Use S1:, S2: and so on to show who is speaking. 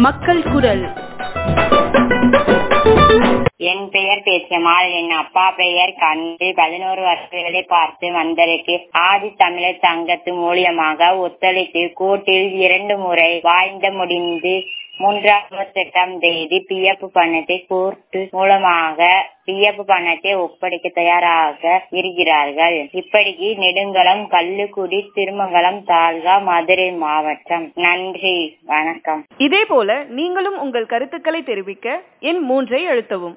S1: மக்கள் குரல்
S2: என் பெயர் பேச்சியம்மாள் என் அப்பா பெயர் கண்டு பதினோரு வருஷங்களை பார்த்து வந்ததற்கு ஆதி தமிழர் சங்கத்து மூலியமாக ஒத்துழைத்து கோர்ட்டில் இரண்டு முறை வாய்ந்த முடிந்து மூன்றாவது எட்டாம் தேதி பிஎஃப் பணத்தை கோர்ட்டு மூலமாக பிஎஃப் பணத்தை ஒப்படைக்க தயாராக இருக்கிறார்கள் இப்படிக்கு நெடுங்கலம் கல்லுக்குடி திருமங்கலம் தாழ்கா மதுரை மாவட்டம் நன்றி வணக்கம்
S1: இதே போல நீங்களும் உங்கள் கருத்துக்களை தெரிவிக்க எண் மூன்றை அழுத்தவும்